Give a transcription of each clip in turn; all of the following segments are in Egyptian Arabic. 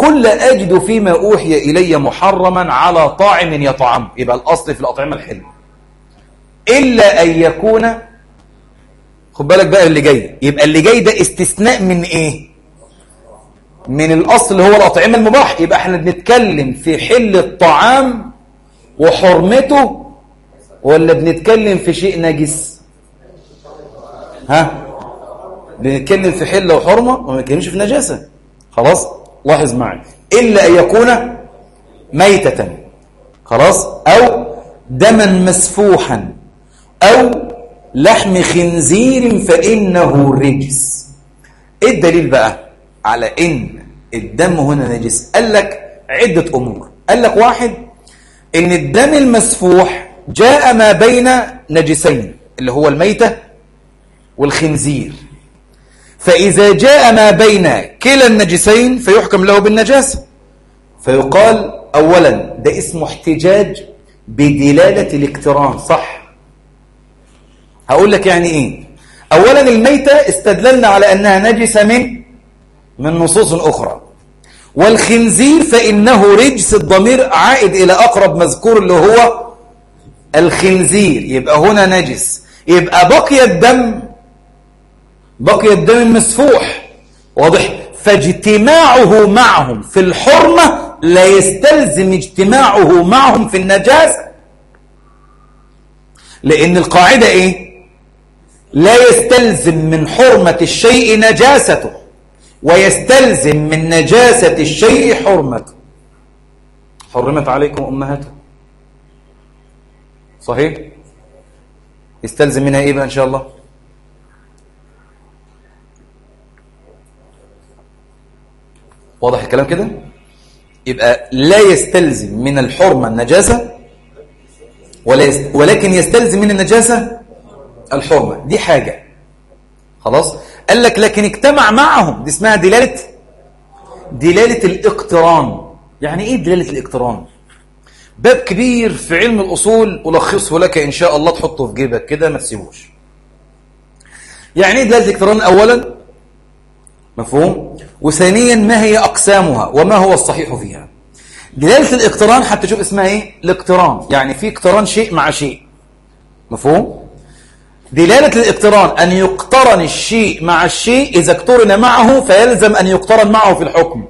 كل أجد فيما أوحي إلي محرما على طاعم يطعم يبقى الأصل في الأطعمة الحلم إلا أن يكون خد بالك بقى اللي جاي يبقى اللي جاي ده استثناء من إيه من الأصل هو الأطعمة المباح يبقى احنا بنتكلم في حل الطعام وحرمته ولا بنتكلم في شيء نجس ها بنتكلم في حل وحرمة وما بنتكلمش في نجاسة خلاص لاحظ معي إلا أن يكون ميتة خلاص أو دما مسفوحا أو لحم خنزير فإنه رجس إيه الدليل بقى على إن الدم هنا نجس قال لك عدة أمور قال لك واحد إن الدم المسفوح جاء ما بين نجسين اللي هو الميتة والخنزير فإذا جاء ما بين كلا النجسين فيحكم له بالنجاسة فيقال أولا ده اسمه احتجاج بدلالة الاقتران صح هقول لك يعني إيه أولا الميتة استدللنا على أنها نجسة من من نصوص أخرى والخنزير فإنه رجس الضمير عائد إلى أقرب مذكور اللي هو الخنزير يبقى هنا نجس يبقى بقي الدم بقي الدم المسفوح واضح فاجتماعه معهم في الحرمة لا يستلزم اجتماعه معهم في النجاسة لأن القاعدة إيه لا يستلزم من حرمة الشيء نجاسته ويستلزم من نجاسة الشيء حرمته حرمت عليكم أمهاته صحيح يستلزم منها إيه بقى إن شاء الله واضح الكلام كده يبقى لا يستلزم من الحرمة النجاسة ولا يست... ولكن يستلزم من النجاسة الحرمة دي حاجة خلاص قال لك لكن اجتمع معهم دي اسمها دلالة دلالة الاقتران يعني ايه دلالة الاقتران باب كبير في علم الأصول ألخصه لك إن شاء الله تحطه في جيبك كده ما تسيبوش يعني ايه دلالة الاقتران أولا مفهوم وثانيا ما هي أقسامها وما هو الصحيح فيها دلالة الاقتران حتى تشوف اسمها ايه الاقتران يعني في اقتران شيء مع شيء مفهوم دلالة الاقتران أن يقترن الشيء مع الشيء إذا اقترن معه فيلزم أن يقترن معه في الحكم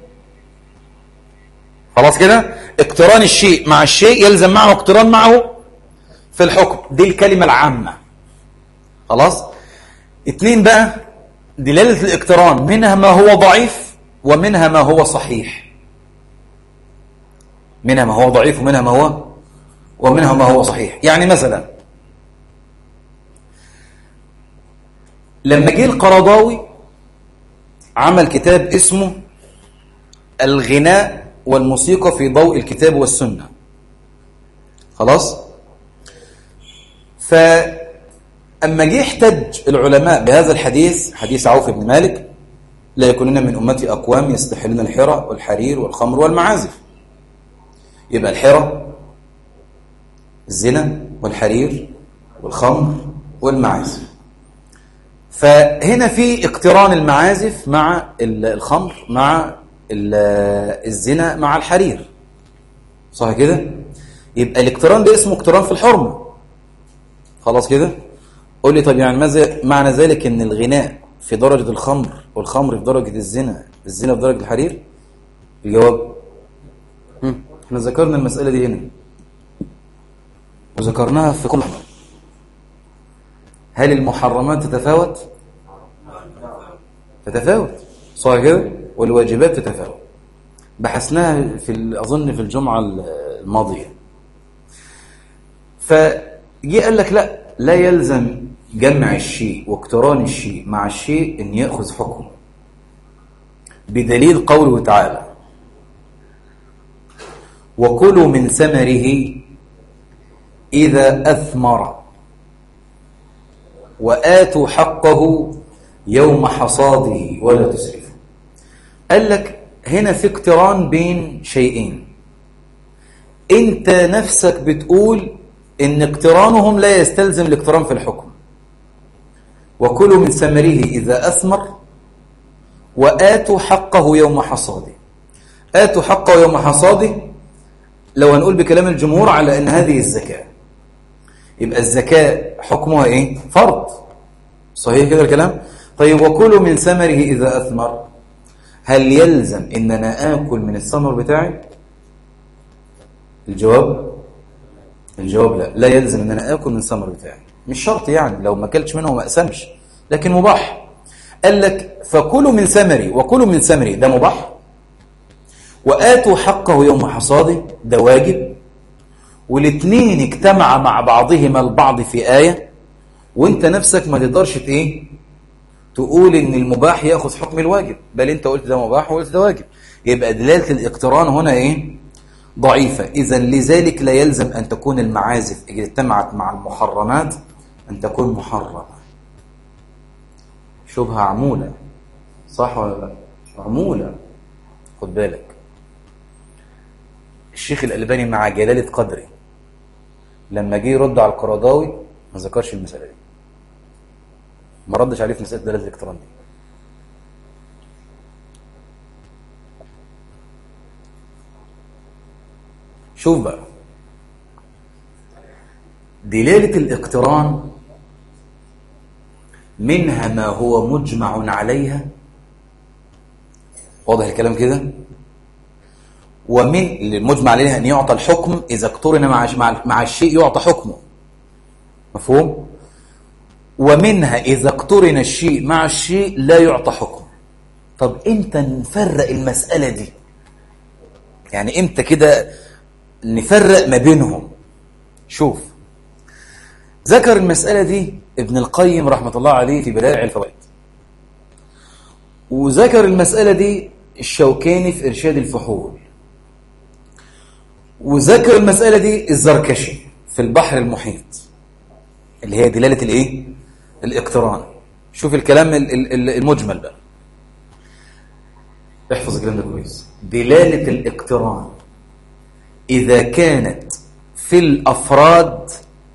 خلاص كده اقتران الشيء مع الشيء يلزم معه اقتران معه في الحكم دي الكلمة العامة خلاص اتنين بقى دلالة الاقتران منها ما هو ضعيف ومنها ما هو صحيح منها ما هو ضعيف ومنها ما هو ومنها ما هو صحيح يعني مثلا لما جه القرضاوي عمل كتاب اسمه الغناء والموسيقى في ضوء الكتاب والسنة خلاص فأما جه احتج العلماء بهذا الحديث حديث عوف بن مالك لا يكونن من أمتي أقوام يستحلون الحرى والحرير والخمر والمعازف يبقى الحرى الزنا والحرير والخمر والمعازف فهنا في اقتران المعازف مع الخمر مع الزنا مع الحرير صح كده يبقى الاقتران ده اسمه اقتران في الحرمة خلاص كده قول لي طب يعني ماذا معنى ذلك ان الغناء في درجة الخمر والخمر في درجة الزنا الزنا في درجة الحرير الجواب احنا ذكرنا المسألة دي هنا وذكرناها في كل هل المحرمات تتفاوت تتفاوت صح كده والواجبات تتفاوت بحثناها في اظن في الجمعه الماضيه فجي قال لك لا لا يلزم جمع الشيء واقتران الشيء مع الشيء ان ياخذ حكم بدليل قوله تعالى وكلوا من ثمره اذا اثمر وآتوا حقه يوم حصاده ولا تسرفوا قال لك هنا في اقتران بين شيئين انت نفسك بتقول ان اقترانهم لا يستلزم الاقتران في الحكم وكلوا من ثمره إذا أثمر وآتوا حقه يوم حصاده آتوا حقه يوم حصاده لو هنقول بكلام الجمهور على أن هذه الزكاة يبقى الزكاة حكمها إيه؟ فرض صحيح كده الكلام؟ طيب وكلوا من ثمره إذا أثمر هل يلزم إن أنا آكل من الثمر بتاعي؟ الجواب الجواب لا لا يلزم ان انا اكل من الثمر بتاعي مش شرط يعني لو ما اكلتش منه ما اقسمش لكن مباح قال لك فكلوا من ثمري وكلوا من ثمري ده مباح واتوا حقه يوم حصاده ده واجب والاثنين اجتمع مع بعضهما البعض في آية وانت نفسك ما تقدرش ايه تقول ان المباح ياخذ حكم الواجب بل انت قلت ده مباح وقلت ده واجب يبقى دلاله الاقتران هنا ايه ضعيفة إذا لذلك لا يلزم أن تكون المعازف إذا اجتمعت مع المحرمات أن تكون محرمة شبهة عمولة صح ولا لا عمولة خد بالك الشيخ الألباني مع جلالة قدره لما جه يرد على القرضاوي ما ذكرش المسألة دي ما ردش عليه في مسألة دلالة الاقتران دي شوف بقى دلالة الاقتران منها ما هو مجمع عليها واضح الكلام كده ومن المجمع عليها أن يعطى الحكم إذا اقترن مع مع الشيء يعطى حكمه مفهوم ومنها إذا اقترن الشيء مع الشيء لا يعطى حكم طب امتى نفرق المسألة دي يعني امتى كده نفرق ما بينهم شوف ذكر المسألة دي ابن القيم رحمة الله عليه في بدائع الفوائد وذكر المسألة دي الشوكاني في إرشاد الفحول وذكر المسألة دي الزركشي في البحر المحيط اللي هي دلالة الايه الاقتران شوف الكلام المجمل بقى احفظ الكلام ده كويس دلالة الاقتران إذا كانت في الأفراد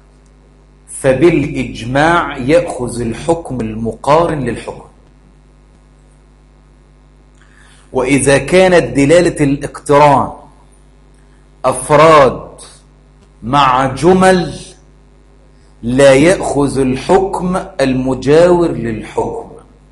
فبالإجماع يأخذ الحكم المقارن للحكم وإذا كانت دلالة الاقتران أفراد مع جمل لا يأخذ الحكم المجاور للحكم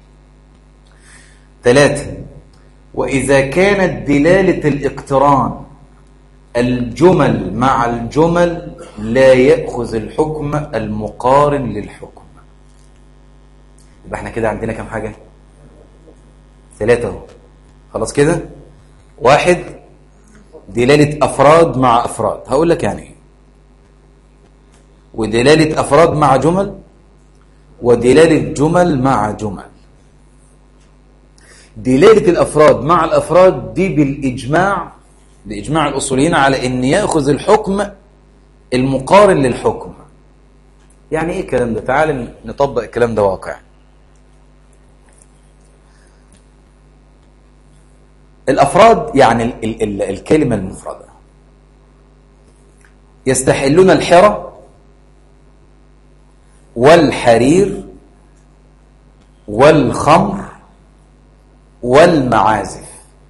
ثلاثة وإذا كانت دلالة الاقتران الجمل مع الجمل لا يأخذ الحكم المقارن للحكم يبقى احنا كده عندنا كم حاجة ثلاثة اهو خلاص كده واحد دلالة أفراد مع أفراد هقول لك يعني ايه ودلالة أفراد مع جمل ودلالة جمل مع جمل دلالة الأفراد مع الأفراد دي بالإجماع بإجماع الأصوليين على أن يأخذ الحكم المقارن للحكم يعني إيه الكلام ده؟ تعال نطبق الكلام ده واقع الأفراد يعني ال ال ال الكلمة المفردة يستحلون الحرة والحرير والخمر والمعازف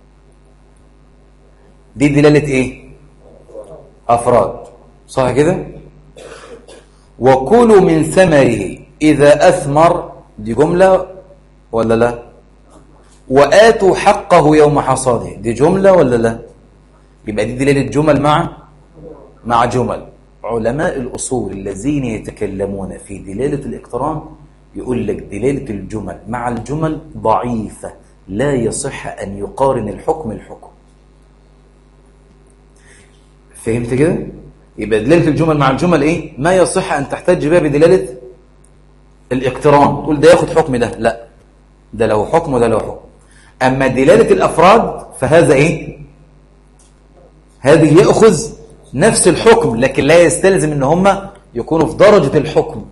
دي دلالة ايه افراد صح كده وكلوا من ثمره اذا اثمر دي جملة ولا لا واتوا حقه يوم حصاده دي جملة ولا لا يبقى دي دلالة جمل مع مع جمل علماء الأصول الذين يتكلمون في دلالة الاقتران يقول لك دلالة الجمل مع الجمل ضعيفة لا يصح أن يقارن الحكم الحكم فهمت كده؟ يبقى دلالة الجمل مع الجمل إيه؟ ما يصح أن تحتج بها بدلالة الاقتران تقول ده ياخد حكم ده لا ده له حكم وده له حكم أما دلالة الأفراد فهذا إيه؟ هذه يأخذ نفس الحكم لكن لا يستلزم ان هم يكونوا في درجة الحكم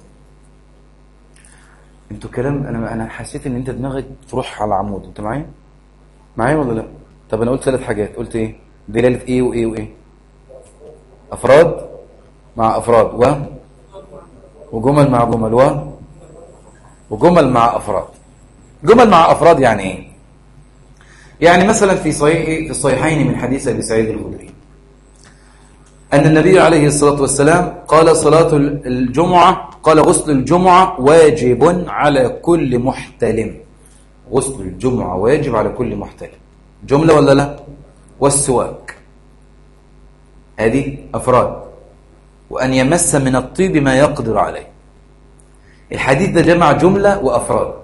انتوا كلام انا انا حسيت ان انت دماغك تروح على عمود انت معايا معايا ولا لا طب انا قلت ثلاث حاجات قلت ايه دلالة ايه وايه وايه افراد مع افراد و وجمل مع جمل و وجمل مع افراد جمل مع افراد يعني ايه يعني مثلا في صحيح في الصحيحين من حديث ابي سعيد الخدري أن النبي عليه الصلاة والسلام قال صلاة الجمعة قال غسل الجمعة واجب على كل محتلم غسل الجمعة واجب على كل محتلم جملة ولا لا والسواك هذه أفراد وأن يمس من الطيب ما يقدر عليه الحديث ده جمع جملة وأفراد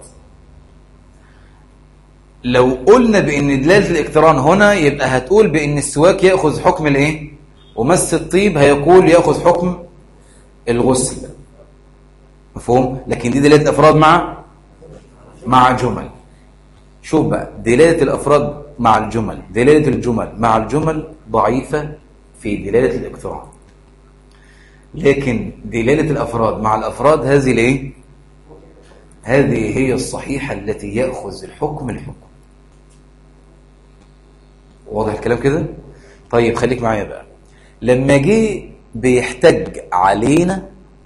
لو قلنا بأن دلالة الاقتران هنا يبقى هتقول بأن السواك يأخذ حكم الايه ومس الطيب هيقول يأخذ حكم الغسل مفهوم لكن دي دلالة أفراد مع مع جمل شوف بقى دلالة الأفراد مع الجمل دلالة الجمل مع الجمل ضعيفة في دلالة الاقتران لكن دلالة الأفراد مع الأفراد هذه ليه هذه هي الصحيحة التي يأخذ الحكم الحكم واضح الكلام كده طيب خليك معايا بقى لما جه بيحتج علينا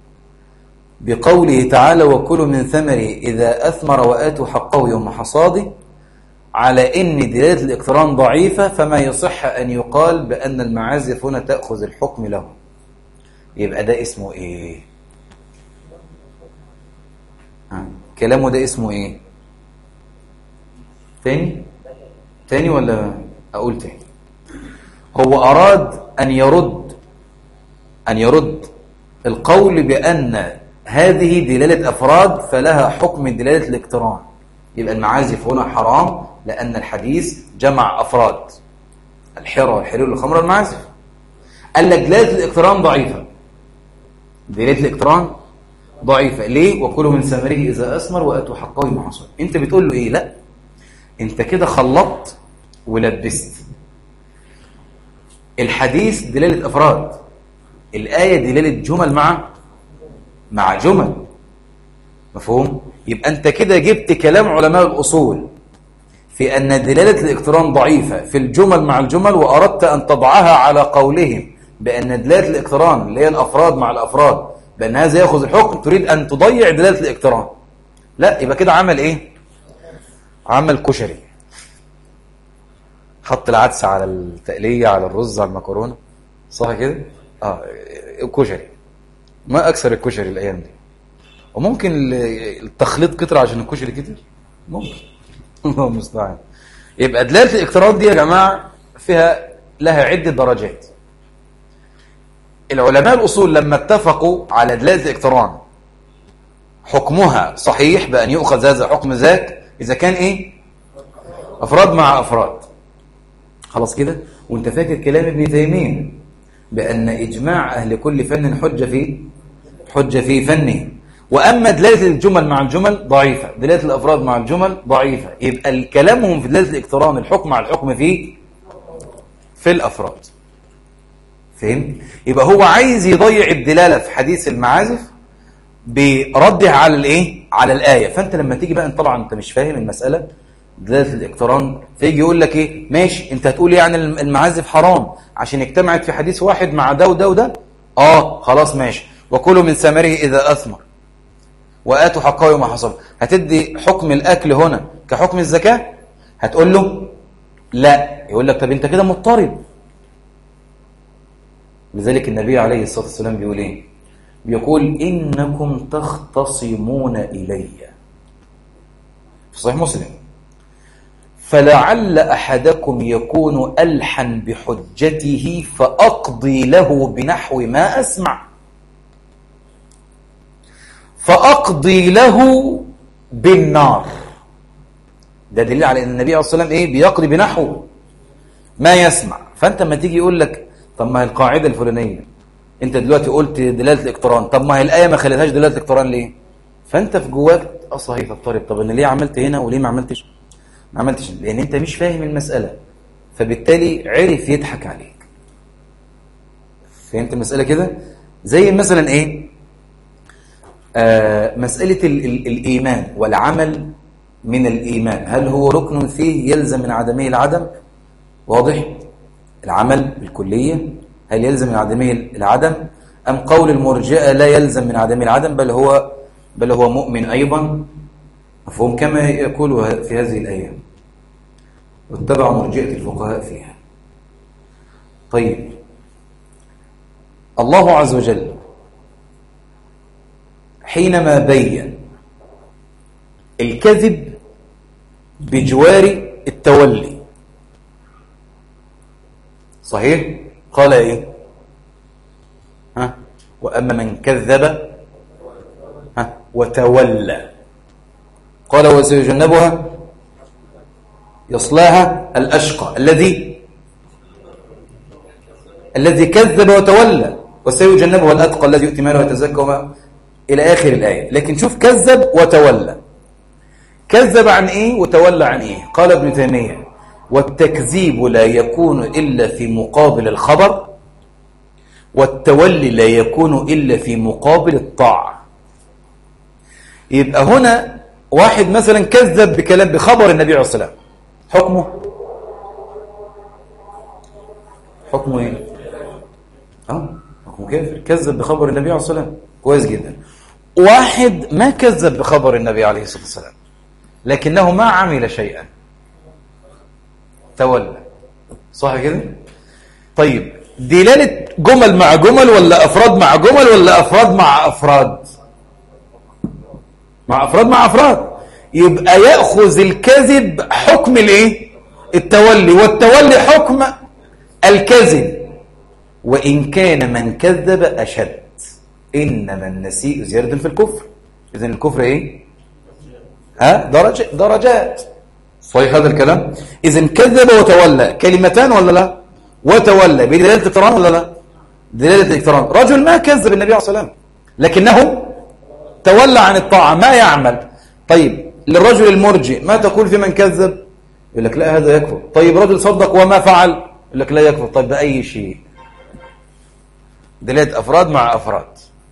بقوله تعالى وكلوا من ثمره إذا أثمر وآتوا حقه يوم حصاده على إن دلالة الاقتران ضعيفة فما يصح أن يقال بأن المعازف هنا تأخذ الحكم له يبقى ده اسمه إيه ها. كلامه ده اسمه إيه تاني تاني ولا أقول تاني هو أراد أن يرد أن يرد القول بأن هذه دلالة أفراد فلها حكم دلالة الاقتران يبقى المعازف هنا حرام لأن الحديث جمع أفراد الحرى والحلول والخمر والمعازف قال لك دلالة الاقتران ضعيفة دلالة الاقتران ضعيفة ليه؟ وكلوا من ثمره إذا أثمر وأتوا حقه مع حصول أنت بتقول له إيه؟ لا أنت كده خلطت ولبست الحديث دلالة أفراد الآية دلالة جمل مع مع جمل مفهوم؟ يبقى أنت كده جبت كلام علماء الأصول في أن دلالة الاقتران ضعيفة في الجمل مع الجمل وأردت أن تضعها على قولهم بأن دلالة الاقتران اللي هي الأفراد مع الأفراد بأن هذا يأخذ الحكم تريد أن تضيع دلالة الاقتران لا يبقى كده عمل إيه؟ عمل كشري حط العدس على التقلية على الرز على المكرونة صح كده؟ اه كشري ما أكثر الكشري الأيام دي وممكن التخليط كتر عشان الكشري كتر ممكن الله المستعان يبقى دلالة الاقتران دي يا جماعة فيها لها عدة درجات العلماء الأصول لما اتفقوا على دلالة الاقتران حكمها صحيح بأن يؤخذ هذا حكم ذاك إذا كان إيه أفراد مع أفراد خلاص كده وانت فاكر كلام ابن تيمية بأن إجماع أهل كل فن حجة في حجة في فنه وأما دلالة الجمل مع الجمل ضعيفة دلالة الأفراد مع الجمل ضعيفة يبقى كلامهم في دلالة الاقتران الحكم على الحكم في في الأفراد فهم؟ يبقى هو عايز يضيع الدلالة في حديث المعازف برده على الايه على الآية فأنت لما تيجي بقى طبعا أنت مش فاهم المسألة دلالة الاقتران فيجي يقول لك ايه ماشي انت هتقول يعني المعازف حرام عشان اجتمعت في حديث واحد مع ده وده وده اه خلاص ماشي وكلوا من ثمره إذا أثمر وآتوا حقه يوم حصل هتدي حكم الأكل هنا كحكم الزكاة هتقول له لا يقول لك طب انت كده مضطرب لذلك النبي عليه الصلاة والسلام بيقول ايه بيقول إنكم تختصمون إلي في صحيح مسلم فلعل أحدكم يكون ألحن بحجته فأقضي له بنحو ما أسمع فأقضي له بالنار ده دليل على أن النبي عليه الصلاة والسلام إيه بيقضي بنحو ما يسمع فأنت ما تيجي يقول لك طب ما هي القاعدة الفلانية أنت دلوقتي قلت دلالة الاقتران طب ما هي الآية ما خليتهاش دلالة الاقتران ليه فأنت في جواك اه صحيح تضطرب طب أنا ليه عملت هنا وليه ما عملتش ما عملتش لأن أنت مش فاهم المسألة فبالتالي عرف يضحك عليك فهمت المسألة كده زي مثلا إيه آه مسألة ال ال الإيمان والعمل من الإيمان هل هو ركن فيه يلزم من عدمه العدم واضح العمل بالكلية هل يلزم من عدمه العدم أم قول المرجئة لا يلزم من عدمه العدم بل هو بل هو مؤمن أيضا مفهوم كما يقول في هذه الأيام واتبع مرجئة الفقهاء فيها طيب الله عز وجل حينما بين الكذب بجوار التولي صحيح قال ايه ها واما من كذب ها وتولى قال وسيجنبها يصلاها الاشقى الذي الذي كذب وتولى وسيجنبها الاتقى الذي يؤتي ماله ويتزكى الى اخر الايه لكن شوف كذب وتولى كذب عن ايه وتولى عن ايه قال ابن تيميه والتكذيب لا يكون الا في مقابل الخبر والتولي لا يكون الا في مقابل الطاعه يبقى هنا واحد مثلا كذب بكلام بخبر النبي عليه الصلاه والسلام حكمه حكمه ايه اه حكمه كافر كذب بخبر النبي عليه الصلاه والسلام كويس جدا واحد ما كذب بخبر النبي عليه الصلاه والسلام لكنه ما عمل شيئا تولى صح كده طيب دلالة جمل مع جمل ولا أفراد مع جمل ولا أفراد مع أفراد مع أفراد مع أفراد يبقى يأخذ الكذب حكم الايه التولي والتولي حكم الكذب وإن كان من كذب أشد إنما النسيء زيادة في الكفر إذن الكفر إيه ها درج درجات صحيح هذا الكلام إذن كذب وتولى كلمتان ولا لا وتولى بدلالة اقتران ولا لا دلالة اقتران رجل ما كذب النبي عليه الصلاة والسلام لكنه تولى عن الطاعة ما يعمل طيب للرجل المرجئ ما تقول في من كذب يقول لك لا هذا يكفر طيب رجل صدق وما فعل يقول لك لا يكفر طيب بأي شيء دلالة أفراد مع أفراد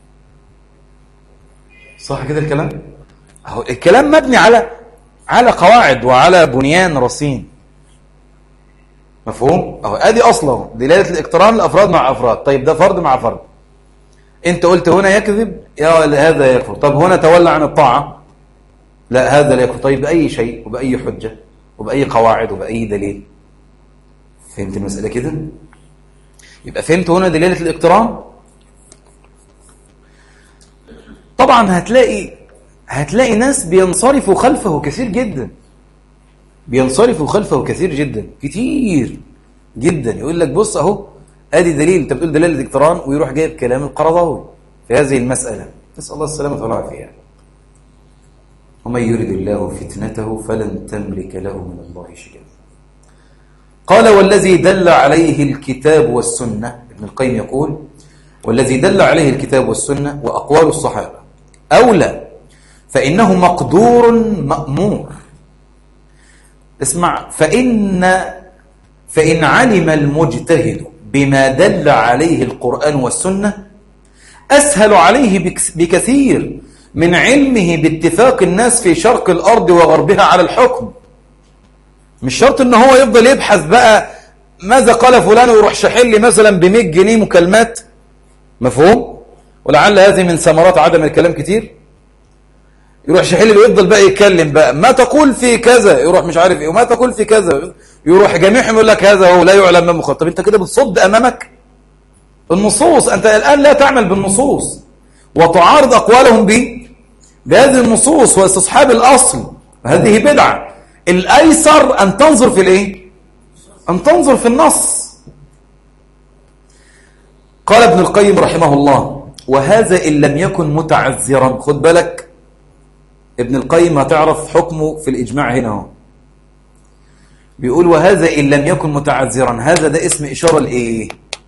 صح كده الكلام اهو الكلام مبني على على قواعد وعلى بنيان رصين مفهوم اهو ادي اصله دلاله الاقتران الافراد مع افراد طيب ده فرد مع فرد انت قلت هنا يكذب يا هذا يكفر طب هنا تولى عن الطاعه لا هذا لا يكفر طيب باي شيء وباي حجه وباي قواعد وباي دليل فهمت المساله كده يبقى فهمت هنا دلاله الاقتران طبعا هتلاقي هتلاقي ناس بينصرفوا خلفه كثير جدا بينصرفوا خلفه كثير جدا كتير جدا يقول لك بص اهو ادي دليل انت بتقول دلاله الاقتران ويروح جايب كلام القرضاوي في هذه المساله نسال الله السلامه والعافيه ومن يرد الله فتنته فلن تملك له من الله شيئا قال والذي دل عليه الكتاب والسنه ابن القيم يقول والذي دل عليه الكتاب والسنه واقوال الصحابه اولى فإنه مقدور مأمور اسمع فإن فإن علم المجتهد بما دل عليه القرآن والسنة أسهل عليه بكثير من علمه باتفاق الناس في شرق الأرض وغربها على الحكم مش شرط ان هو يفضل يبحث بقى ماذا قال فلان ويروح شاحل لي مثلا ب 100 جنيه مكالمات مفهوم ولعل هذه من ثمرات عدم الكلام كتير يروح شحيل ويفضل بقى يتكلم بقى ما تقول في كذا يروح مش عارف ايه وما تقول في كذا يروح جميعهم يقول لك هذا هو لا يعلم من مخاطب انت كده بتصد امامك النصوص انت الان لا تعمل بالنصوص وتعارض اقوالهم ب بهذه النصوص واستصحاب الاصل هذه بدعه الايسر ان تنظر في الايه ان تنظر في النص قال ابن القيم رحمه الله وهذا ان لم يكن متعذرا خد بالك ابن القيم هتعرف حكمه في الإجماع هنا هو بيقول وهذا إن لم يكن متعذرا هذا ده اسم إشارة لإيه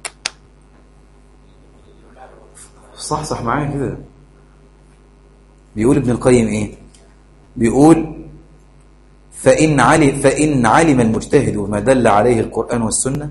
صح صح معايا كده بيقول ابن القيم إيه بيقول فإن علم, فإن علم المجتهد ما دل عليه القرآن والسنة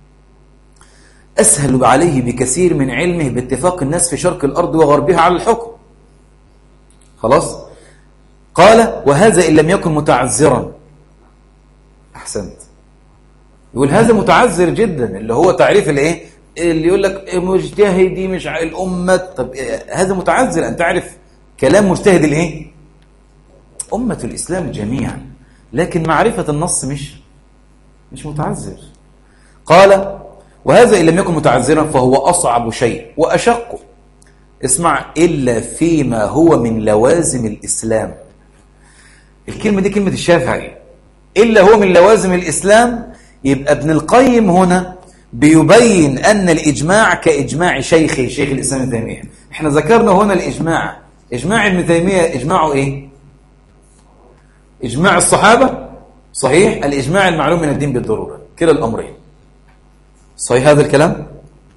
أسهل عليه بكثير من علمه باتفاق الناس في شرق الأرض وغربها على الحكم خلاص قال وهذا إن لم يكن متعذرا أحسنت يقول هذا متعذر جدا اللي هو تعريف الايه اللي يقول لك مجتهدي مش الأمة طب هذا متعذر أن تعرف كلام مجتهد الايه أمة الإسلام جميعا لكن معرفة النص مش مش متعذر قال وهذا إن لم يكن متعذرا فهو أصعب شيء وأشق اسمع إلا فيما هو من لوازم الإسلام الكلمة دي كلمة الشافعي إلا هو من لوازم الإسلام يبقى ابن القيم هنا بيبين أن الإجماع كإجماع شيخه شيخ الإسلام ابن تيمية احنا ذكرنا هنا الإجماع إجماع ابن تيمية إجماعه إيه؟ إجماع الصحابة صحيح الإجماع المعلوم من الدين بالضرورة كلا الأمرين صحيح هذا الكلام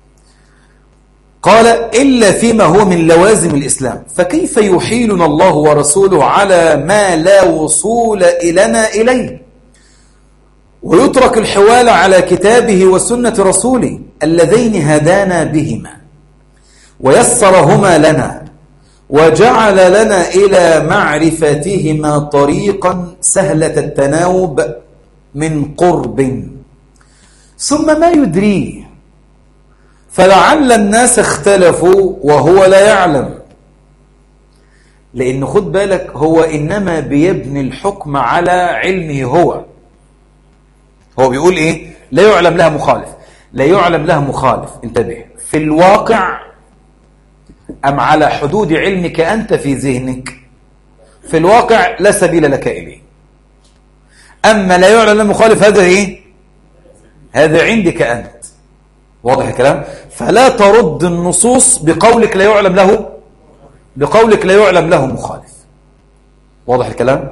قال إلا فيما هو من لوازم الإسلام فكيف يحيلنا الله ورسوله على ما لا وصول إلنا إليه ويترك الحوال على كتابه وسنة رسوله اللذين هدانا بهما ويسرهما لنا وجعل لنا إلى معرفتهما طريقا سهلة التناوب من قرب ثم ما يدريه فلعل الناس اختلفوا وهو لا يعلم لأن خد بالك هو إنما بيبني الحكم على علمه هو هو بيقول إيه لا يعلم لها مخالف لا يعلم لها مخالف انتبه في الواقع أم على حدود علمك أنت في ذهنك في الواقع لا سبيل لك إليه أما لا يعلم لها مخالف هذا إيه هذا عندك أنت واضح الكلام فلا ترد النصوص بقولك لا يعلم له بقولك لا يعلم له مخالف واضح الكلام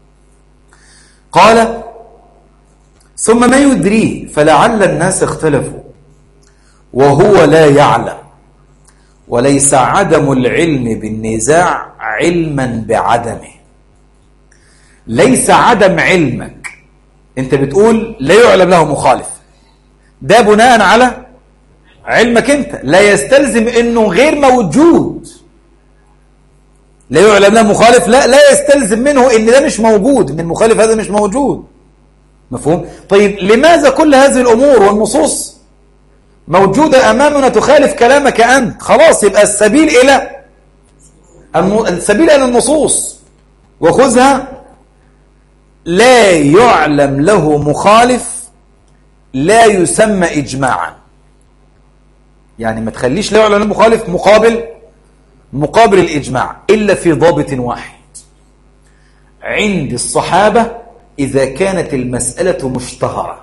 قال ثم ما يدريه فلعل الناس اختلفوا وهو لا يعلم وليس عدم العلم بالنزاع علما بعدمه ليس عدم علمك انت بتقول لا يعلم له مخالف ده بناء على علمك انت لا يستلزم انه غير موجود لا يعلم له مخالف لا لا يستلزم منه ان ده مش موجود ان المخالف هذا مش موجود مفهوم طيب لماذا كل هذه الامور والنصوص موجودة امامنا تخالف كلامك انت خلاص يبقى السبيل الى السبيل الى النصوص وخذها لا يعلم له مخالف لا يسمى إجماعا يعني ما تخليش لا يعلن المخالف مقابل مقابل الإجماع إلا في ضابط واحد عند الصحابة إذا كانت المسألة مشتهرة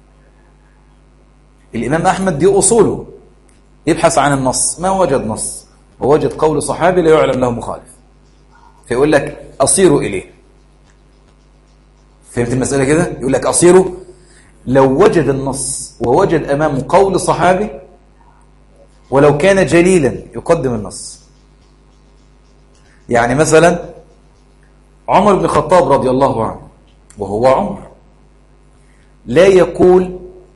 الإمام أحمد دي أصوله يبحث عن النص ما وجد نص ووجد قول صحابي لا يعلم له مخالف فيقول لك أصيروا إليه فهمت المسألة كده؟ يقول لك أصيروا لو وجد النص ووجد أمامه قول صحابي ولو كان جليلا يقدم النص يعني مثلا عمر بن الخطاب رضي الله عنه وهو عمر لا يقول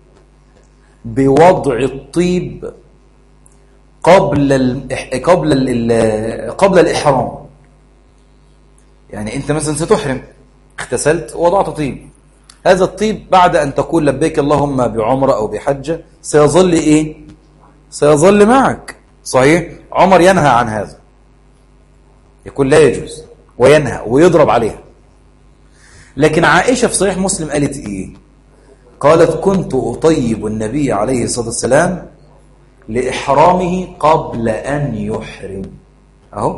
بوضع الطيب قبل ال قبل ال قبل الإحرام يعني أنت مثلا ستحرم اغتسلت ووضعت طيب هذا الطيب بعد أن تقول لبيك اللهم بعمرة أو بحجة سيظل إيه؟ سيظل معك صحيح؟ عمر ينهى عن هذا يقول لا يجوز وينهى ويضرب عليها لكن عائشة في صحيح مسلم قالت إيه؟ قالت كنت أطيب النبي عليه الصلاة والسلام لإحرامه قبل أن يحرم أهو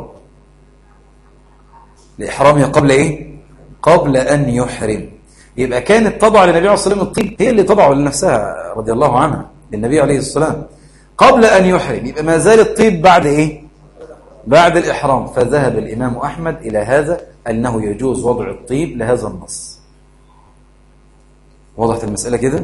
لإحرامه قبل إيه؟ قبل أن يحرم يبقى كانت تضع للنبي عليه الصلاة والسلام الطيب هي اللي تضعه لنفسها رضي الله عنها للنبي عليه الصلاة والسلام قبل أن يحرم يبقى ما زال الطيب بعد إيه بعد الإحرام فذهب الإمام أحمد إلى هذا أنه يجوز وضع الطيب لهذا النص وضحت المسألة كده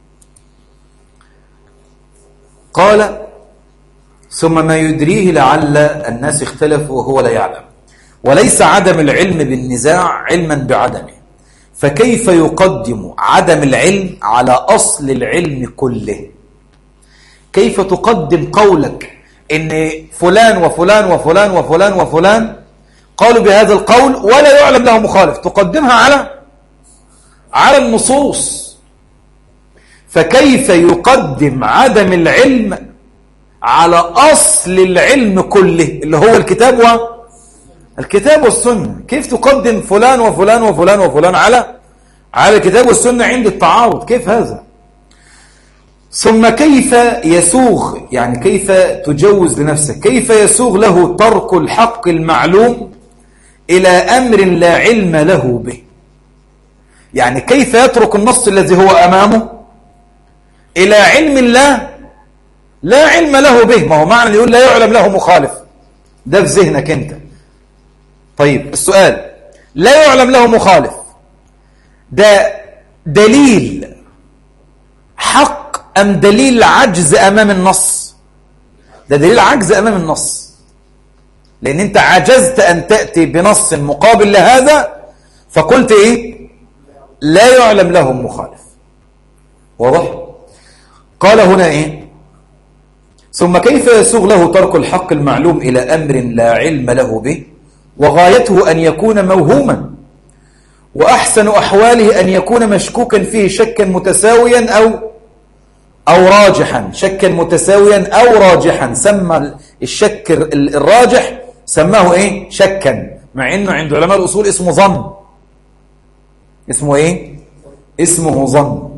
قال ثم ما يدريه لعل الناس اختلفوا وهو لا يعلم وليس عدم العلم بالنزاع علما بعدمه فكيف يقدم عدم العلم على أصل العلم كله كيف تقدم قولك إن فلان وفلان وفلان وفلان وفلان قالوا بهذا القول ولا يعلم له مخالف تقدمها على على النصوص فكيف يقدم عدم العلم على أصل العلم كله اللي هو الكتاب و الكتاب والسنة كيف تقدم فلان وفلان وفلان وفلان على على الكتاب والسنة عند التعارض كيف هذا ثم كيف يسوغ يعني كيف تجوز لنفسك كيف يسوغ له ترك الحق المعلوم إلى أمر لا علم له به يعني كيف يترك النص الذي هو أمامه إلى علم الله لا علم له به ما هو معنى يقول لا يعلم له مخالف ده في ذهنك أنت طيب السؤال لا يعلم له مخالف ده دليل حق أم دليل عجز أمام النص ده دليل عجز أمام النص لأن أنت عجزت أن تأتي بنص مقابل لهذا فقلت إيه لا يعلم له مخالف واضح قال هنا إيه ثم كيف يسوغ له ترك الحق المعلوم إلى أمر لا علم له به وغايته أن يكون موهوما وأحسن أحواله أن يكون مشكوكا فيه شكا متساويا أو أو راجحا شكا متساويا أو راجحا سمى الشك الراجح سماه إيه شكا مع إنه عند علماء الأصول اسمه ظن اسمه إيه اسمه ظن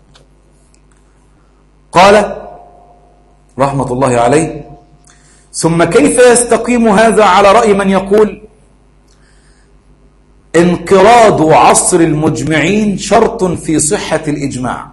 قال رحمة الله عليه ثم كيف يستقيم هذا على رأي من يقول انقراض عصر المجمعين شرط في صحة الإجماع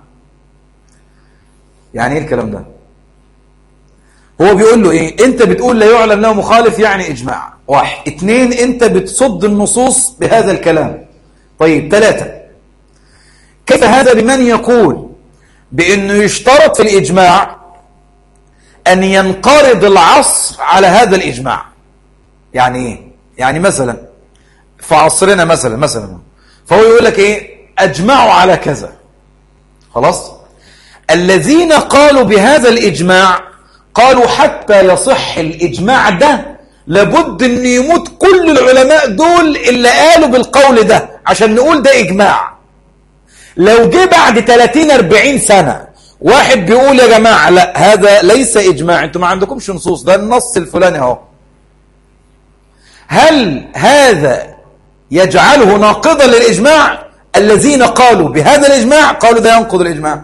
يعني ايه الكلام ده هو بيقول له ايه انت بتقول لا يعلم له مخالف يعني اجماع واحد اتنين انت بتصد النصوص بهذا الكلام طيب ثلاثة كيف هذا بمن يقول بانه يشترط في الاجماع ان ينقرض العصر على هذا الاجماع يعني ايه يعني مثلا في عصرنا مثلا مثلا فهو يقول لك ايه اجمعوا على كذا خلاص الذين قالوا بهذا الإجماع قالوا حتى يصح الإجماع ده لابد أن يموت كل العلماء دول اللي قالوا بالقول ده عشان نقول ده إجماع لو جه بعد 30-40 سنة واحد بيقول يا جماعة لا هذا ليس إجماع انتوا ما عندكمش نصوص ده النص الفلاني اهو هل هذا يجعله ناقضا للإجماع الذين قالوا بهذا الإجماع قالوا ده ينقض الإجماع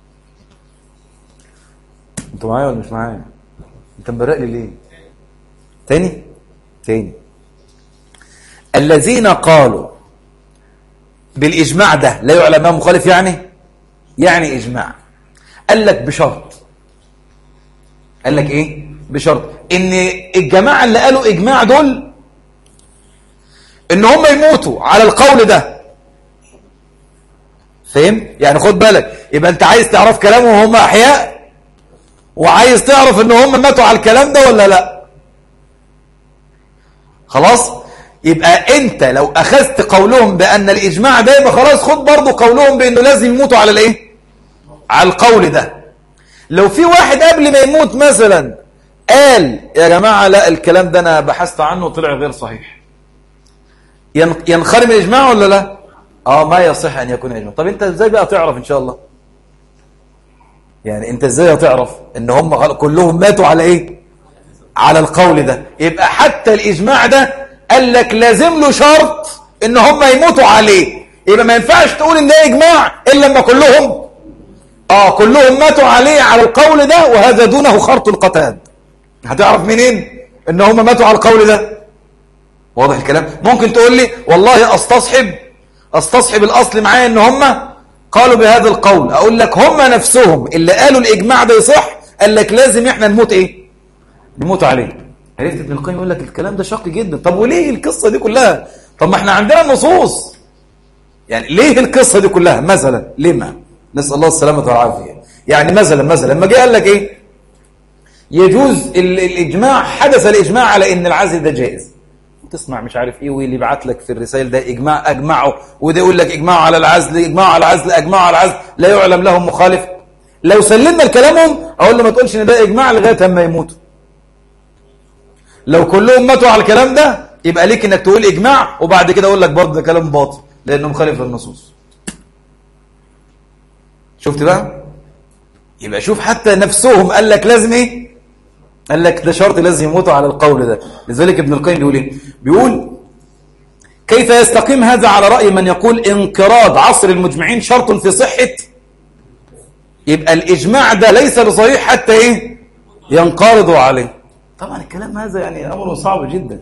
انتوا معايا ولا مش معايا انت مبرق لي ليه تاني تاني الذين قالوا بالإجماع ده لا يعلم ما مخالف يعني يعني إجماع قال لك بشرط قال لك إيه بشرط إن الجماعة اللي قالوا إجماع دول إن هم يموتوا على القول ده فهم يعني خد بالك يبقى أنت عايز تعرف كلامهم وهم أحياء وعايز تعرف ان هم ماتوا على الكلام ده ولا لا خلاص يبقى انت لو اخذت قولهم بان الاجماع ده يبقى خلاص خد برضو قولهم بانه لازم يموتوا على الايه على القول ده لو في واحد قبل ما يموت مثلا قال يا جماعة لا الكلام ده انا بحثت عنه وطلع غير صحيح ينخرم الاجماع ولا لا اه ما يصح ان يكون اجماع طب انت ازاي بقى تعرف ان شاء الله يعني انت ازاي هتعرف ان هم كلهم ماتوا على ايه على القول ده يبقى حتى الاجماع ده قال لك لازم له شرط ان هم يموتوا عليه يبقى ما ينفعش تقول ان ده اجماع الا لما كلهم اه كلهم ماتوا عليه على القول ده وهذا دونه خرط القتاد هتعرف منين ان هم ماتوا على القول ده واضح الكلام ممكن تقول لي والله استصحب استصحب الاصل معايا ان هم قالوا بهذا القول أقول لك هم نفسهم اللي قالوا الإجماع ده يصح قال لك لازم إحنا نموت إيه نموت عليه عرفت ابن القيم يقول لك الكلام ده شق جدا طب وليه القصة دي كلها طب ما إحنا عندنا نصوص يعني ليه القصة دي كلها مثلا لما نسأل الله السلامة والعافية يعني مثلا مثلا لما جه قال لك إيه يجوز الإجماع حدث الإجماع على إن العزل ده جائز تسمع مش عارف ايه واللي يبعت لك في الرسائل ده اجماع اجمعه وده يقول لك اجماع على العزل اجماع على العزل اجماع على العزل لا يعلم لهم مخالف لو سلمنا لكلامهم اقول له ما تقولش ان ده اجماع لغايه اما يموتوا لو كلهم ماتوا على الكلام ده يبقى ليك انك تقول اجماع وبعد كده اقول لك برضه ده كلام باطل لانه مخالف للنصوص شفت بقى يبقى شوف حتى نفسهم قال لك لازم ايه قال لك ده شرط لازم يموتوا على القول ده لذلك ابن القيم بيقول ايه بيقول كيف يستقيم هذا على رأي من يقول انقراض عصر المجمعين شرط في صحة يبقى الإجماع ده ليس بصحيح حتى إيه ينقرضوا عليه طبعا الكلام هذا يعني أمر صعب جدا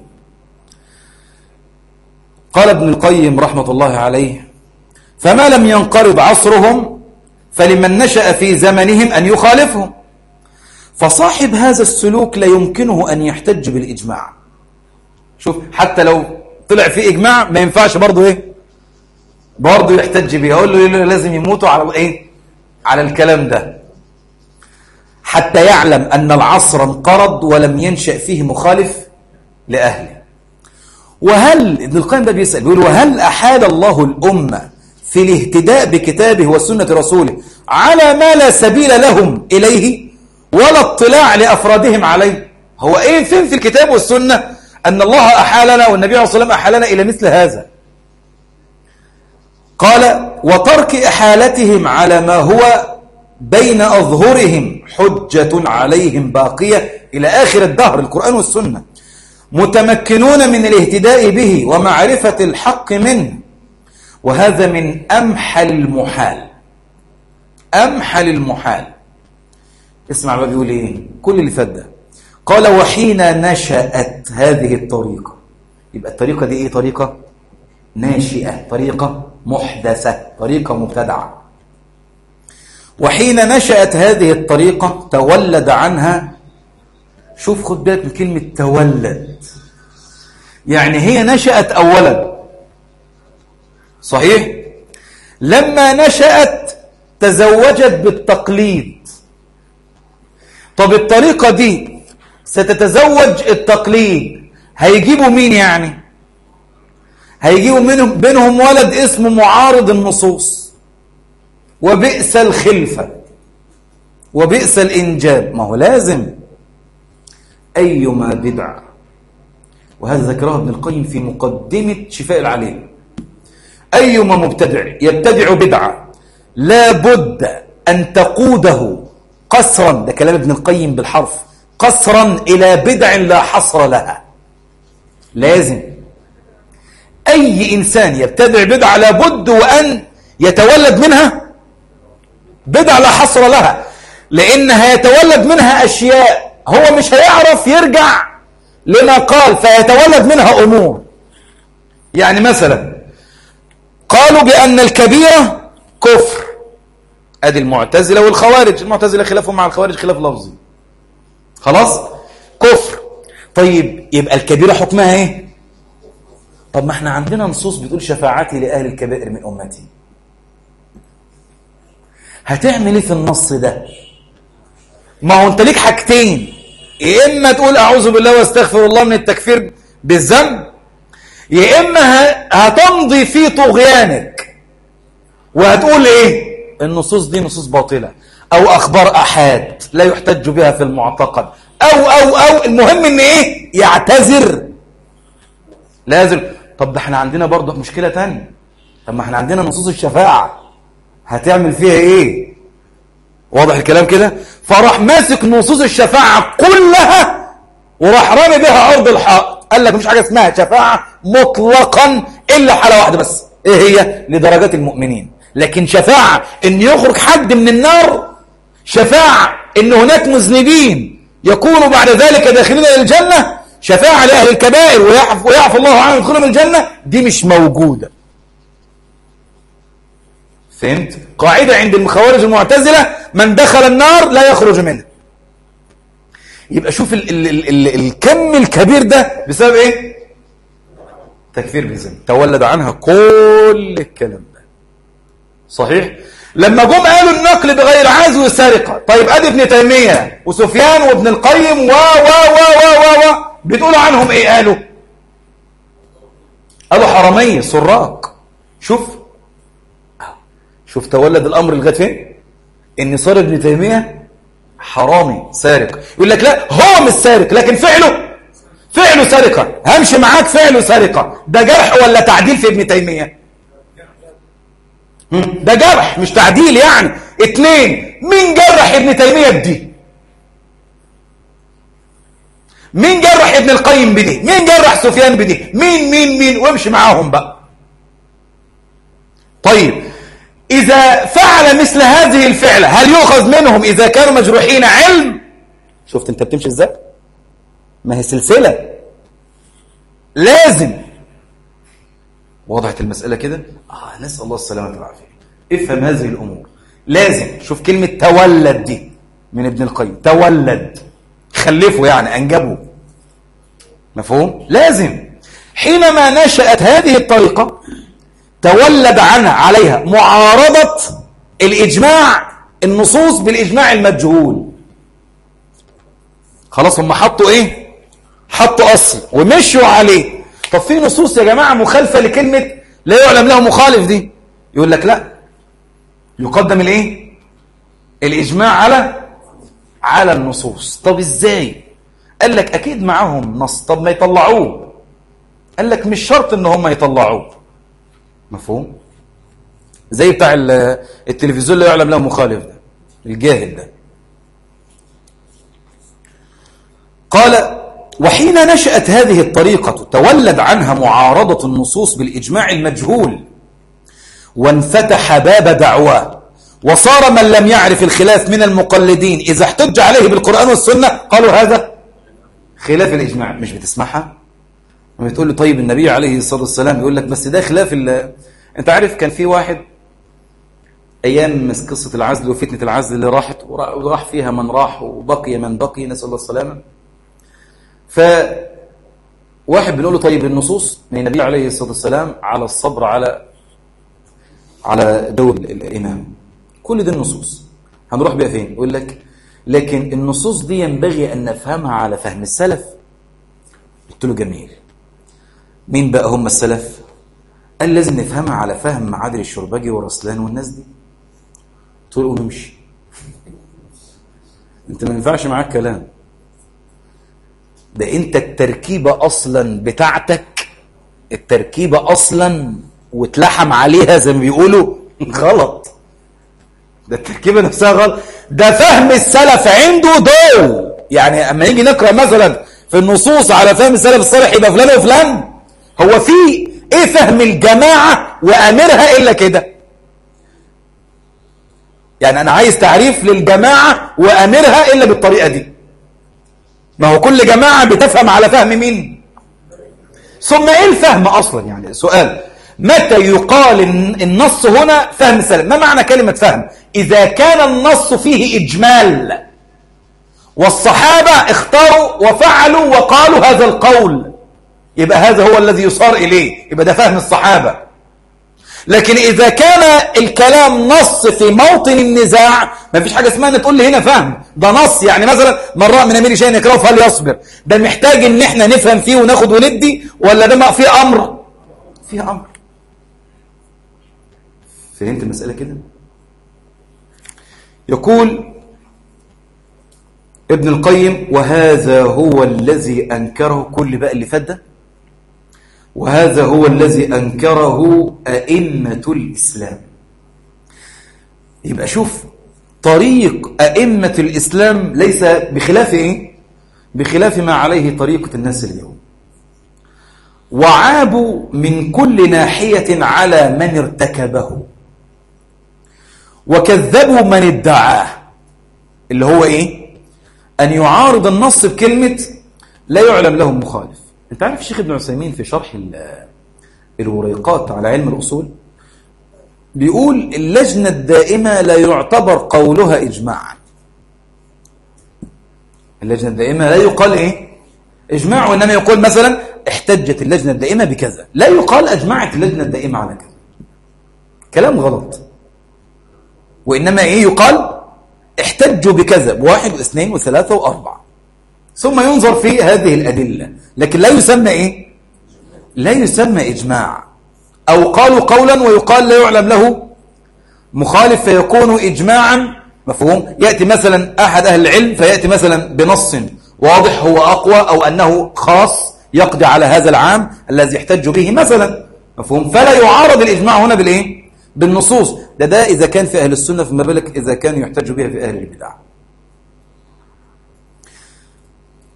قال ابن القيم رحمة الله عليه فما لم ينقرض عصرهم فلمن نشأ في زمنهم أن يخالفهم فصاحب هذا السلوك لا يمكنه أن يحتج بالإجماع شوف حتى لو طلع فيه إجماع ما ينفعش برضه إيه برضه يحتج بيه يقول له لازم يموتوا على إيه على الكلام ده حتى يعلم أن العصر انقرض ولم ينشأ فيه مخالف لأهله وهل ابن القيم ده بيسأل بيقول وهل أحال الله الأمة في الاهتداء بكتابه وسنة رسوله على ما لا سبيل لهم إليه ولا اطلاع لأفرادهم عليه هو إيه فين في الكتاب والسنة أن الله أحالنا والنبي عليه الصلاة والسلام أحالنا إلى مثل هذا قال وترك إحالتهم على ما هو بين أظهرهم حجة عليهم باقية إلى آخر الدهر القرآن والسنة متمكنون من الاهتداء به ومعرفة الحق منه وهذا من أمحل المحال أمحل المحال اسمع بقى بيقول ايه كل اللي فات ده قال وحين نشأت هذه الطريقة يبقى الطريقة دي ايه طريقة ناشئة طريقة محدثة طريقة مبتدعة وحين نشأت هذه الطريقة تولد عنها شوف خد بالك من كلمة تولد يعني هي نشأت أولا صحيح لما نشأت تزوجت بالتقليد طب الطريقة دي ستتزوج التقليد هيجيبوا مين يعني هيجيبوا منهم بينهم ولد اسمه معارض النصوص وبئس الخلفة وبئس الإنجاب ما هو لازم أيما بدعة وهذا ذكرها ابن القيم في مقدمة شفاء العليم أيما مبتدع يبتدع بدعة لا بد أن تقوده قصرا ده كلام ابن القيم بالحرف قصرا إلى بدع لا حصر لها لازم أي إنسان يبتدع بدعة لابد وأن يتولد منها بدعة لا حصر لها لأنها يتولد منها أشياء هو مش هيعرف يرجع لما قال فيتولد منها أمور يعني مثلا قالوا بأن الكبيرة كفر ادي المعتزله والخوارج المعتزله خلافهم مع الخوارج خلاف لفظي خلاص كفر طيب يبقى الكبيره حكمها ايه طب ما احنا عندنا نصوص بتقول شفاعتي لاهل الكبائر من امتي هتعمل ايه في النص ده ما هو انت ليك حاجتين يا اما تقول اعوذ بالله واستغفر الله من التكفير بالذنب يا اما هتمضي في طغيانك وهتقول ايه النصوص دي نصوص باطلة أو أخبار أحاد لا يحتج بها في المعتقد أو أو أو المهم إن إيه يعتذر لازم طب ده احنا عندنا برضه مشكلة تانية طب ما احنا عندنا نصوص الشفاعة هتعمل فيها إيه واضح الكلام كده فراح ماسك نصوص الشفاعة كلها وراح رامي بها عرض الحائط قال لك مش حاجة اسمها شفاعة مطلقا إلا حالة واحدة بس إيه هي لدرجات المؤمنين لكن شفاعة ان يخرج حد من النار شفاعة ان هناك مذنبين يكونوا بعد ذلك داخلين الى الجنة شفاعة لأهل الكبائر ويعفو, ويعفو الله عنهم يدخلهم الجنة دي مش موجودة فهمت؟ قاعدة عند الخوارج المعتزلة من دخل النار لا يخرج منها يبقى شوف ال ال ال ال الكم الكبير ده بسبب ايه تكفير بالذنب تولد عنها كل الكلام ده صحيح لما جم قالوا النقل بغير عزو سرقة طيب ادي ابن تيمية وسفيان وابن القيم و و و و و و بتقولوا عنهم ايه قالوا قالوا حرامية سراق شوف شوف تولد الامر لغايه فين ان صار ابن تيمية حرامي سارق يقول لك لا هو مش سارق لكن فعله فعله سرقة همشي معاك فعله سرقة ده جرح ولا تعديل في ابن تيمية ده جرح مش تعديل يعني اتنين مين جرح ابن تيمية بدي مين جرح ابن القيم بدي مين جرح سفيان بدي مين مين مين وامشي معاهم بقى طيب إذا فعل مثل هذه الفعلة هل يؤخذ منهم إذا كانوا مجروحين علم شفت انت بتمشي ازاي ما هي سلسلة لازم وضحت المسألة كده آه نسأل الله السلامة والعافية افهم هذه الأمور لازم شوف كلمة تولد دي من ابن القيم تولد خلفه يعني أنجبه مفهوم؟ لازم حينما نشأت هذه الطريقة تولد عنها عليها معارضة الإجماع النصوص بالإجماع المجهول خلاص هم حطوا إيه؟ حطوا أصل ومشوا عليه طب في نصوص يا جماعة مخالفة لكلمة لا يعلم له مخالف دي يقول لك لا يقدم الايه الإجماع على على النصوص طب ازاي قال لك اكيد معاهم نص طب ما يطلعوه قال لك مش شرط ان هم يطلعوه مفهوم زي بتاع التلفزيون لا يعلم له مخالف ده الجاهل ده قال وحين نشأت هذه الطريقة تولد عنها معارضة النصوص بالإجماع المجهول وانفتح باب دعواه وصار من لم يعرف الخلاف من المقلدين إذا احتج عليه بالقرآن والسنة قالوا هذا خلاف الإجماع مش بتسمعها بتقول له طيب النبي عليه الصلاة والسلام يقول لك بس ده خلاف ال انت عارف كان في واحد أيام قصة العزل وفتنة العزل اللي راحت وراح فيها من راح وبقي من بقي نسأل الله السلامة ف واحد بنقول له طيب النصوص من النبي عليه الصلاة والسلام على الصبر على على دور الإمام كل دي النصوص هنروح بيها فين يقول لك لكن النصوص دي ينبغي أن نفهمها على فهم السلف قلت له جميل مين بقى هم السلف قال لازم نفهمها على فهم عادل الشربجي ورسلان والناس دي قلت له نمشي انت ما ينفعش معاك كلام ده انت التركيبة اصلا بتاعتك التركيبة اصلا واتلحم عليها زي ما بيقولوا غلط ده التركيبة نفسها غلط ده فهم السلف عنده دول يعني اما نيجي نقرأ مثلا في النصوص على فهم السلف الصالح يبقى فلان وفلان هو في ايه فهم الجماعة وامرها الا كده يعني انا عايز تعريف للجماعة وامرها الا بالطريقة دي ما هو كل جماعة بتفهم على فهم مين ثم ايه الفهم اصلا يعني سؤال متى يقال النص هنا فهم سلم ما معنى كلمة فهم إذا كان النص فيه إجمال والصحابة اختاروا وفعلوا وقالوا هذا القول يبقى هذا هو الذي يصار إليه يبقى ده فهم الصحابة لكن إذا كان الكلام نص في موطن النزاع ما فيش حاجة اسمها ان تقول لي هنا فهم ده نص يعني مثلا من رأى من أمير شيء يكرهه فهل يصبر ده محتاج ان احنا نفهم فيه وناخد وندي ولا ده ما فيه أمر فيه أمر فهمت المسألة كده يقول ابن القيم وهذا هو الذي أنكره كل بقى اللي فات ده وهذا هو الذي أنكره أئمة الإسلام يبقى شوف طريق أئمة الإسلام ليس بخلاف إيه؟ بخلاف ما عليه طريقة الناس اليوم وعابوا من كل ناحية على من ارتكبه وكذبوا من ادعاه اللي هو إيه؟ أن يعارض النص بكلمة لا يعلم له مخالف انت عارف الشيخ ابن عثيمين في شرح الوريقات على علم الأصول بيقول اللجنة الدائمة لا يعتبر قولها إجماعا اللجنة الدائمة لا يقال إيه إجماع وإنما يقول مثلا احتجت اللجنة الدائمة بكذا لا يقال أجمعت اللجنة الدائمة على كذا كلام غلط وإنما إيه يقال احتجوا بكذا بواحد واثنين وثلاثة وأربعة ثم ينظر في هذه الأدلة لكن لا يسمى إيه لا يسمى إجماع أو قالوا قولا ويقال لا يعلم له مخالف فيكون إجماعا مفهوم يأتي مثلا أحد أهل العلم فيأتي مثلا بنص واضح هو أقوى أو أنه خاص يقضي على هذا العام الذي يحتج به مثلا مفهوم فلا يعارض الإجماع هنا بالإيه بالنصوص ده ده إذا كان في أهل السنة فما بالك إذا كان يحتج بها في أهل البدع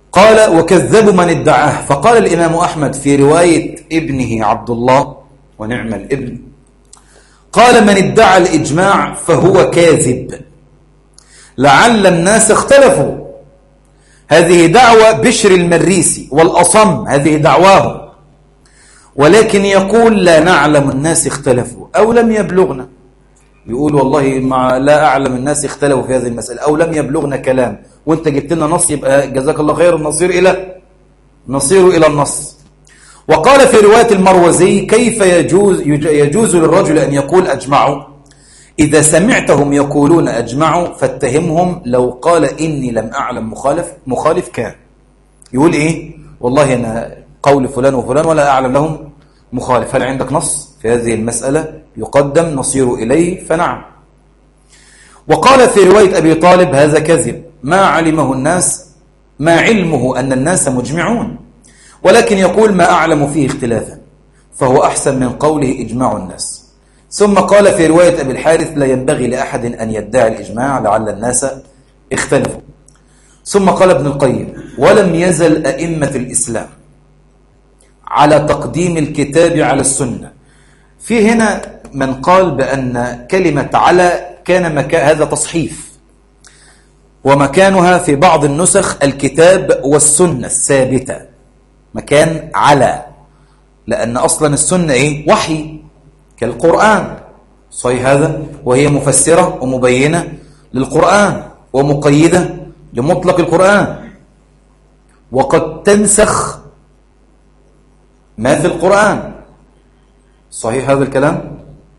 قال وكذبوا من ادعاه فقال الإمام أحمد في رواية ابنه عبد الله ونعم الابن قال من ادعى الإجماع فهو كاذب لعل الناس اختلفوا هذه دعوة بشر المريسي والأصم هذه دعواه ولكن يقول لا نعلم الناس اختلفوا أو لم يبلغنا يقول والله ما لا أعلم الناس اختلفوا في هذه المسألة أو لم يبلغنا كلام وانت جبت لنا نص يبقى جزاك الله خير نصير إلى نصير إلى النص وقال في رواية المروزي كيف يجوز, يجوز للرجل أن يقول أجمعوا إذا سمعتهم يقولون أجمعوا فاتهمهم لو قال إني لم أعلم مخالف مخالف كان يقول إيه والله أنا قول فلان وفلان ولا أعلم لهم مخالف هل عندك نص في هذه المسألة يقدم نصير إليه فنعم وقال في رواية أبي طالب هذا كذب ما علمه الناس ما علمه أن الناس مجمعون ولكن يقول ما أعلم فيه اختلافا فهو أحسن من قوله إجماع الناس ثم قال في رواية أبي الحارث لا ينبغي لأحد أن يدعي الإجماع لعل الناس اختلفوا ثم قال ابن القيم ولم يزل أئمة الإسلام على تقديم الكتاب على السنة في هنا من قال بأن كلمة على كان مكان هذا تصحيف ومكانها في بعض النسخ الكتاب والسنة الثابتة مكان على لأن أصلا السنة إيه؟ وحي كالقرآن صحيح هذا وهي مفسرة ومبينة للقرآن ومقيدة لمطلق القرآن وقد تنسخ ما في القرآن صحيح هذا الكلام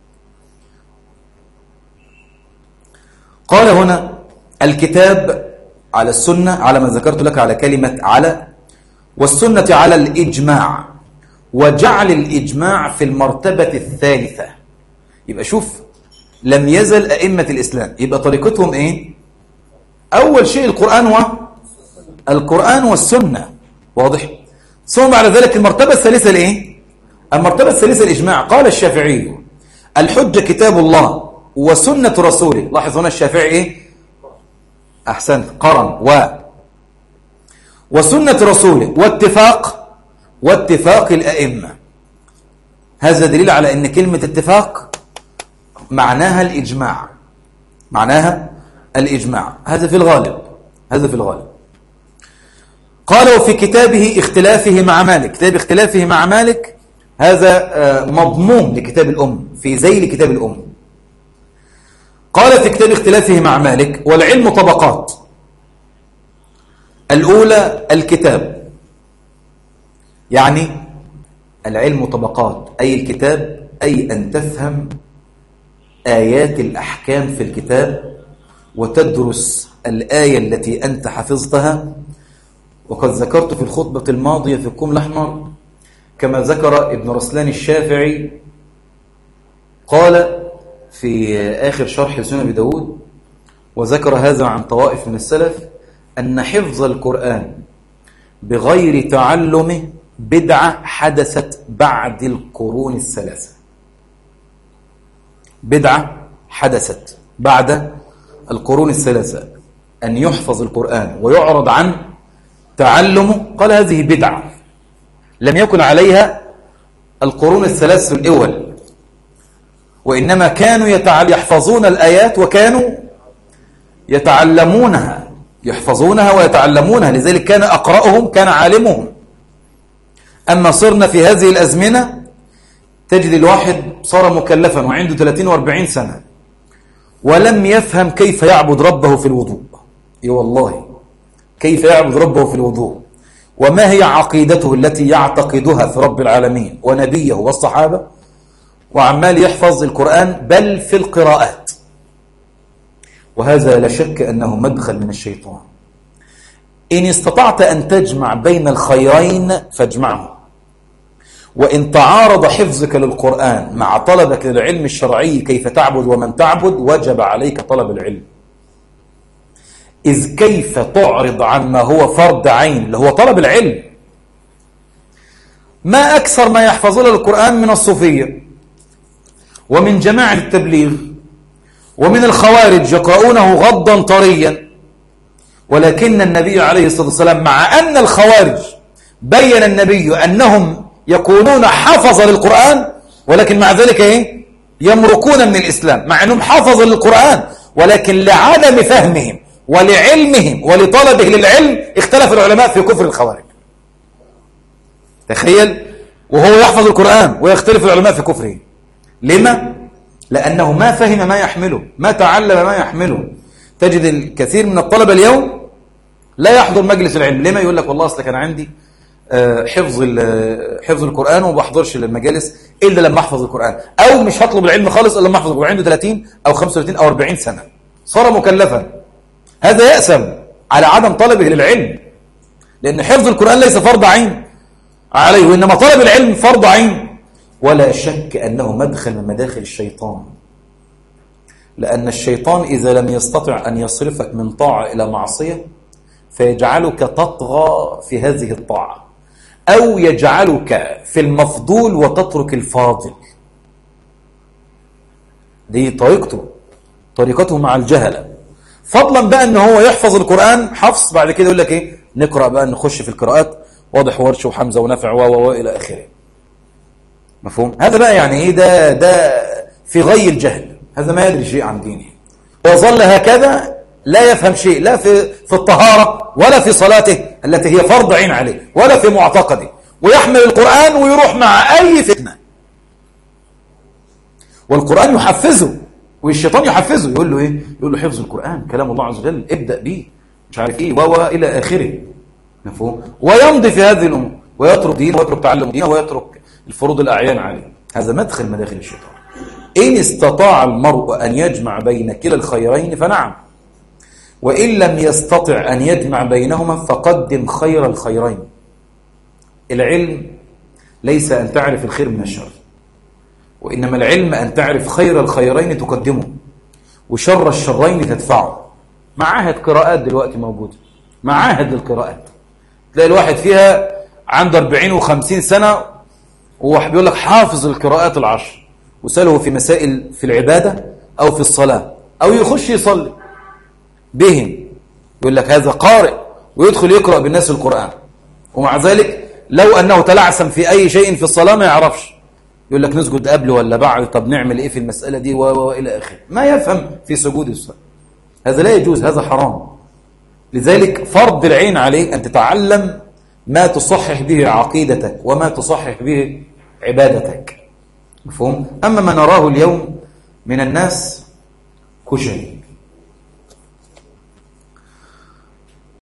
قال هنا الكتاب على السنة على ما ذكرت لك على كلمة على والسنة على الإجماع وجعل الإجماع في المرتبة الثالثة يبقى شوف لم يزل أئمة الإسلام يبقى طريقتهم إيه أول شيء القرآن و القرآن والسنة واضح ثم بعد ذلك المرتبة الثالثة الإيه المرتبة الثالثة الإجماع قال الشافعي الحجة كتاب الله وسنة رسوله لاحظ هنا الشافعي إيه أحسنت قرن و وسنة رسوله واتفاق واتفاق الأئمة هذا دليل على أن كلمة اتفاق معناها الإجماع معناها الإجماع هذا في الغالب هذا في الغالب قال وفي كتابه اختلافه مع مالك كتاب اختلافه مع مالك هذا آه، مضموم لكتاب الأم في زي كتاب الأم قال في كتاب اختلافه مع مالك والعلم طبقات الأولى الكتاب يعني العلم طبقات أي الكتاب أي أن تفهم آيات الأحكام في الكتاب وتدرس الآية التي أنت حفظتها وقد ذكرت في الخطبة الماضية في الكم الأحمر كما ذكر ابن رسلان الشافعي قال في آخر شرح سنة بداود وذكر هذا عن طوائف من السلف أن حفظ القرآن بغير تعلمه بدعة حدثت بعد القرون الثلاثة بدعة حدثت بعد القرون الثلاثة أن يحفظ القرآن ويعرض عن تعلمه قال هذه بدعة لم يكن عليها القرون الثلاث الأول وإنما كانوا يحفظون الآيات وكانوا يتعلمونها يحفظونها ويتعلمونها لذلك كان أقرأهم كان عالمهم أما صرنا في هذه الأزمنة تجد الواحد صار مكلفا وعنده 30 و40 سنة ولم يفهم كيف يعبد ربه في الوضوء اي والله كيف يعبد ربه في الوضوء وما هي عقيدته التي يعتقدها في رب العالمين ونبيه والصحابة وعمال يحفظ القرآن بل في القراءات وهذا لا شك أنه مدخل من الشيطان إن استطعت أن تجمع بين الخيرين فاجمعه وإن تعارض حفظك للقرآن مع طلبك للعلم الشرعي كيف تعبد ومن تعبد وجب عليك طلب العلم إذ كيف تعرض عن ما هو فرض عين اللي هو طلب العلم ما أكثر ما يحفظون القرآن من الصوفية ومن جماعة التبليغ ومن الخوارج يقرؤونه غضا طريا ولكن النبي عليه الصلاة والسلام مع أن الخوارج بين النبي أنهم يكونون حفظ للقرآن ولكن مع ذلك إيه؟ يمرقون من الإسلام مع أنهم حفظ للقرآن ولكن لعدم فهمهم ولعلمهم ولطلبه للعلم اختلف العلماء في كفر الخوارج تخيل وهو يحفظ القرآن ويختلف العلماء في كفره لما؟ لأنه ما فهم ما يحمله ما تعلم ما يحمله تجد الكثير من الطلبة اليوم لا يحضر مجلس العلم لما يقول لك والله أصل كان عندي حفظ حفظ القرآن وما بحضرش المجالس إلا لما أحفظ القرآن أو مش هطلب العلم خالص إلا لما أحفظ القرآن عنده 30 أو 35 أو 40 سنة صار مكلفا هذا يأسم على عدم طلبه للعلم لأن حفظ القرآن ليس فرض عين عليه وإنما طلب العلم فرض عين ولا شك أنه مدخل من مداخل الشيطان لأن الشيطان إذا لم يستطع أن يصرفك من طاعة إلى معصية فيجعلك تطغى في هذه الطاعة أو يجعلك في المفضول وتترك الفاضل دي طريقته طريقته مع الجهلة فضلا بقى ان هو يحفظ القرآن حفظ بعد كده يقول لك ايه نقرأ بقى نخش في القراءات واضح ورش وحمزة ونافع و و الى اخره مفهوم هذا بقى يعني ايه ده ده في غي الجهل هذا ما يدري شيء عن دينه وظل هكذا لا يفهم شيء لا في في الطهارة ولا في صلاته التي هي فرض عين عليه ولا في معتقده ويحمل القرآن ويروح مع أي فتنة والقرآن يحفزه والشيطان يحفزه يقول له ايه يقول له حفظ القرآن كلام الله عز وجل ابدأ به مش عارف ايه و الى اخره مفهوم ويمضي في هذه الامور ويترك دينه ويترك تعلم دينه ويترك الفروض الاعيان عليه هذا مدخل مداخل الشيطان ان استطاع المرء ان يجمع بين كلا الخيرين فنعم وان لم يستطع ان يجمع بينهما فقدم خير الخيرين العلم ليس ان تعرف الخير من الشر وإنما العلم أن تعرف خير الخيرين تقدمه وشر الشرين تدفعه معاهد قراءات دلوقتي موجودة معاهد للقراءات تلاقي الواحد فيها عنده 40 و50 سنة وهو بيقول لك حافظ القراءات العشر وسأله في مسائل في العبادة أو في الصلاة أو يخش يصلي بهم يقول لك هذا قارئ ويدخل يقرأ بالناس القرآن ومع ذلك لو أنه تلعثم في أي شيء في الصلاة ما يعرفش يقول لك نسجد قبل ولا بعد طب نعمل ايه في المسألة دي والى اخره ما يفهم في سجود الصلاة هذا لا يجوز هذا حرام لذلك فرض العين عليك أن تتعلم ما تصحح به عقيدتك وما تصحح به عبادتك مفهوم أما ما نراه اليوم من الناس كشري